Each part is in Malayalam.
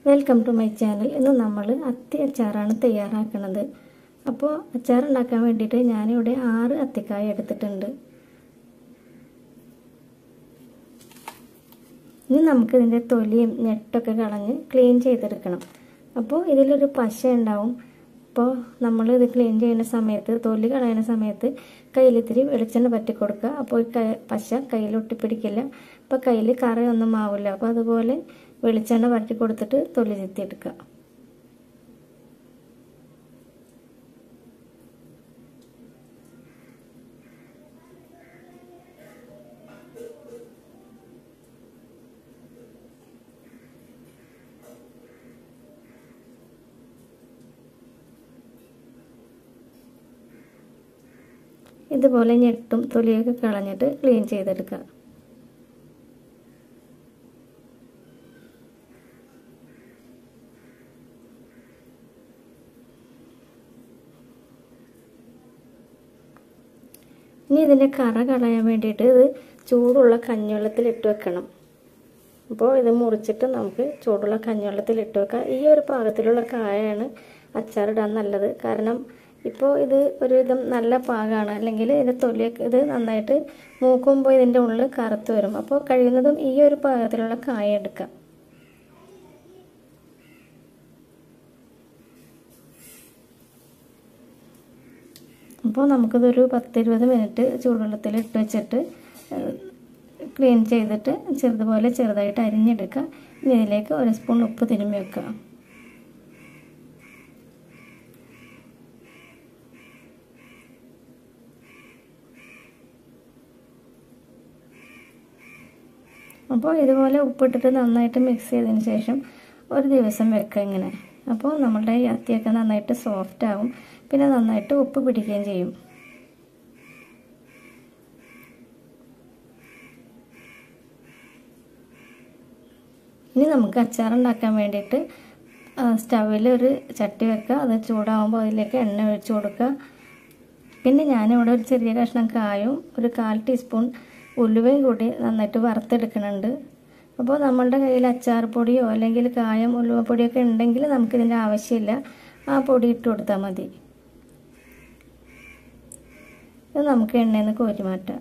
വെൽക്കം ടു മൈ ചാനൽ ഇന്ന് നമ്മൾ അത്തി അച്ചാറാണ് തയ്യാറാക്കുന്നത് അപ്പോൾ അച്ചാർ ഉണ്ടാക്കാൻ വേണ്ടിയിട്ട് ഞാനിവിടെ ആറ് അത്തിക്കായ എടുത്തിട്ടുണ്ട് ഇനി നമുക്ക് ഇതിൻ്റെ തൊലിയും ഞെട്ടൊക്കെ കളഞ്ഞ് ക്ലീൻ ചെയ്തെടുക്കണം അപ്പോൾ ഇതിലൊരു പശ ഉണ്ടാവും അപ്പോൾ നമ്മൾ ഇത് ക്ലീൻ ചെയ്യുന്ന സമയത്ത് തൊലി കളയുന്ന സമയത്ത് കയ്യിലിത്തിരി വെളിച്ചെണ്ണ പറ്റി കൊടുക്കുക അപ്പോൾ ഈ പശ കയ്യിൽ ഒട്ടിപ്പിടിക്കില്ല അപ്പോൾ കയ്യിൽ കറയൊന്നും ആവില്ല അപ്പോൾ അതുപോലെ വെളിച്ചെണ്ണ പറ്റി കൊടുത്തിട്ട് തൊലി ചെത്തിയെടുക്കുക ഇതുപോലെ ഞെട്ടും തൊലിയൊക്കെ കളഞ്ഞിട്ട് ക്ലീൻ ചെയ്തെടുക്കുക ഇനി ഇതിൻ്റെ കറ കളയാൻ വേണ്ടിയിട്ട് ഇത് ചൂടുള്ള കഞ്ഞിവെള്ളത്തിൽ ഇട്ട് വെക്കണം അപ്പോൾ ഇത് മുറിച്ചിട്ട് നമുക്ക് ചൂടുള്ള കഞ്ഞിവെള്ളത്തിൽ ഇട്ട് വെക്കാം ഈ ഒരു പാകത്തിലുള്ള കായാണ് അച്ചാറിടാൻ നല്ലത് കാരണം ഇപ്പോൾ ഇത് ഒരുവിധം നല്ല പാകമാണ് അല്ലെങ്കിൽ ഇതിൻ്റെ തൊലിയൊക്കെ ഇത് നന്നായിട്ട് മൂക്കുമ്പോൾ ഇതിൻ്റെ ഉള്ളിൽ കറുത്ത് വരും അപ്പോൾ കഴിയുന്നതും ഈ ഒരു പാകത്തിലുള്ള കായ എടുക്കാം അപ്പോൾ നമുക്കിതൊരു പത്തിരുപത് മിനിറ്റ് ചൂടുവെള്ളത്തിൽ ഇട്ട് വെച്ചിട്ട് ക്ലീൻ ചെയ്തിട്ട് ചെറുതുപോലെ ചെറുതായിട്ട് അരിഞ്ഞെടുക്കുക ഇനി ഇതിലേക്ക് ഒരു സ്പൂൺ ഉപ്പ് തിരുമ്മി വെക്കുക അപ്പോൾ ഇതുപോലെ ഉപ്പിട്ടിട്ട് നന്നായിട്ട് മിക്സ് ചെയ്തതിന് ശേഷം ഒരു ദിവസം വെക്കുക ഇങ്ങനെ അപ്പോൾ നമ്മളുടെ ഈ അത്തിയൊക്കെ നന്നായിട്ട് സോഫ്റ്റ് ആവും പിന്നെ നന്നായിട്ട് ഉപ്പ് പിടിക്കുകയും ചെയ്യും ഇനി നമുക്ക് അച്ചാർ ഉണ്ടാക്കാൻ വേണ്ടിയിട്ട് സ്റ്റവിൽ ഒരു ചട്ടി വെക്കുക അത് ചൂടാകുമ്പോൾ അതിലേക്ക് എണ്ണ ഒഴിച്ചു കൊടുക്കുക പിന്നെ ഞാനിവിടെ ഒരു ചെറിയ കഷ്ണം കായും ഒരു കാൽ ടീസ്പൂൺ ഉലുവയും കൂടി നന്നായിട്ട് വറുത്തെടുക്കുന്നുണ്ട് അപ്പോൾ നമ്മളുടെ കയ്യിൽ അച്ചാർ പൊടിയോ അല്ലെങ്കിൽ കായം ഉലുവപ്പൊടിയൊക്കെ ഉണ്ടെങ്കിൽ നമുക്കിതിൻ്റെ ആവശ്യമില്ല ആ പൊടി ഇട്ട് കൊടുത്താൽ മതി ഇത് നമുക്ക് എണ്ണയിൽ നിന്ന് കോരി മാറ്റാം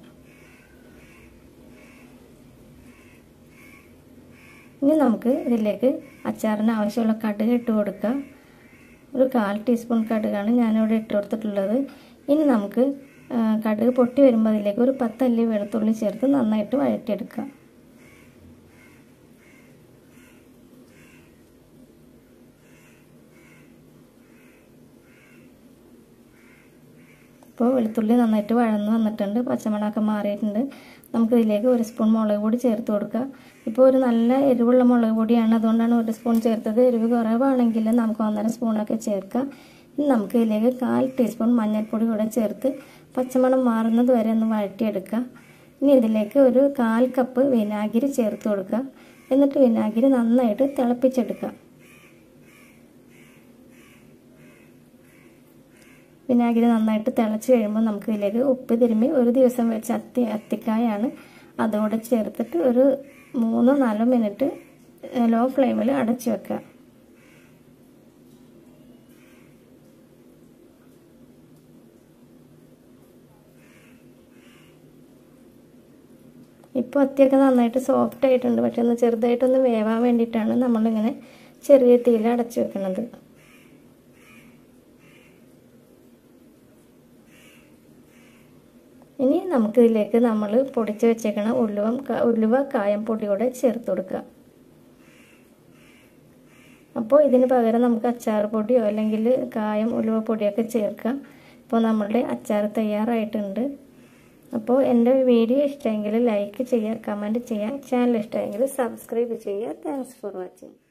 ഇനി നമുക്ക് ഇതിലേക്ക് അച്ചാറിന് ആവശ്യമുള്ള കടുക് ഇട്ട് കൊടുക്കുക ഒരു കാൽ ടീസ്പൂൺ കടുകാണ് ഞാനിവിടെ ഇട്ട് കൊടുത്തിട്ടുള്ളത് ഇനി നമുക്ക് കടുക് പൊട്ടി വരുമ്പോൾ അതിലേക്ക് ഒരു പത്തല്ലി വെളുത്തുള്ളി ചേർത്ത് നന്നായിട്ട് വഴറ്റിയെടുക്കുക ഇപ്പോൾ വെളുത്തുള്ളി നന്നായിട്ട് വഴന്ന് വന്നിട്ടുണ്ട് പച്ചമുളകൊക്കെ മാറിയിട്ടുണ്ട് നമുക്കിതിലേക്ക് ഒരു സ്പൂൺ മുളക് പൊടി ചേർത്ത് കൊടുക്കുക ഇപ്പോൾ ഒരു നല്ല എരിവുള്ള മുളക് പൊടിയാണ് അതുകൊണ്ടാണ് ഒരു സ്പൂൺ ചേർത്തത് എരിവ് കുറവാണെങ്കിൽ നമുക്ക് ഒന്നര സ്പൂണൊക്കെ ചേർക്കാം ഇനി നമുക്ക് ഇതിലേക്ക് കാൽ ടീസ്പൂൺ മഞ്ഞൾപ്പൊടി കൂടെ ചേർത്ത് പച്ചമണം മാറുന്നത് വരെ ഒന്ന് വഴറ്റിയെടുക്കുക ഇനി ഇതിലേക്ക് ഒരു കാൽ കപ്പ് വിനാഗിരി ചേർത്ത് കൊടുക്കുക എന്നിട്ട് വിനാഗിരി നന്നായിട്ട് തിളപ്പിച്ചെടുക്കുക വിനാഗിരി നന്നായിട്ട് തിളച്ച് കഴിയുമ്പോൾ നമുക്ക് ഇതിലേക്ക് ഉപ്പ് തിരുമ്മി ഒരു ദിവസം വെച്ച് അത്തി അത്തിക്കായാണ് അതുകൂടെ ചേർത്തിട്ട് ഒരു മൂന്നോ നാലോ മിനിറ്റ് ലോ ഫ്ലെയിമിൽ അടച്ചു വെക്കുക ഇപ്പോൾ അത്തിയൊക്കെ നന്നായിട്ട് സോഫ്റ്റ് ആയിട്ടുണ്ട് പക്ഷെ ഒന്ന് ചെറുതായിട്ടൊന്ന് വേവാൻ വേണ്ടിയിട്ടാണ് നമ്മളിങ്ങനെ ചെറിയ തീയിൽ അടച്ചു വെക്കുന്നത് ഇനി നമുക്കിതിലേക്ക് നമ്മൾ പൊടിച്ച് വെച്ചേക്കണ ഉലുവം ഉലുവ കായം പൊടി കൂടെ ചേർത്ത് കൊടുക്കുക അപ്പോൾ ഇതിന് പകരം നമുക്ക് അച്ചാർ പൊടിയോ അല്ലെങ്കിൽ കായം ഉലുവ പൊടിയൊക്കെ ചേർക്കാം ഇപ്പോൾ നമ്മളുടെ അച്ചാർ തയ്യാറായിട്ടുണ്ട് അപ്പോൾ എൻ്റെ വീഡിയോ ഇഷ്ടമെങ്കിൽ ലൈക്ക് ചെയ്യുക കമൻറ്റ് ചെയ്യുക ചാനൽ ഇഷ്ടമെങ്കിൽ സബ്സ്ക്രൈബ് ചെയ്യുക താങ്ക്സ് ഫോർ വാച്ചിങ്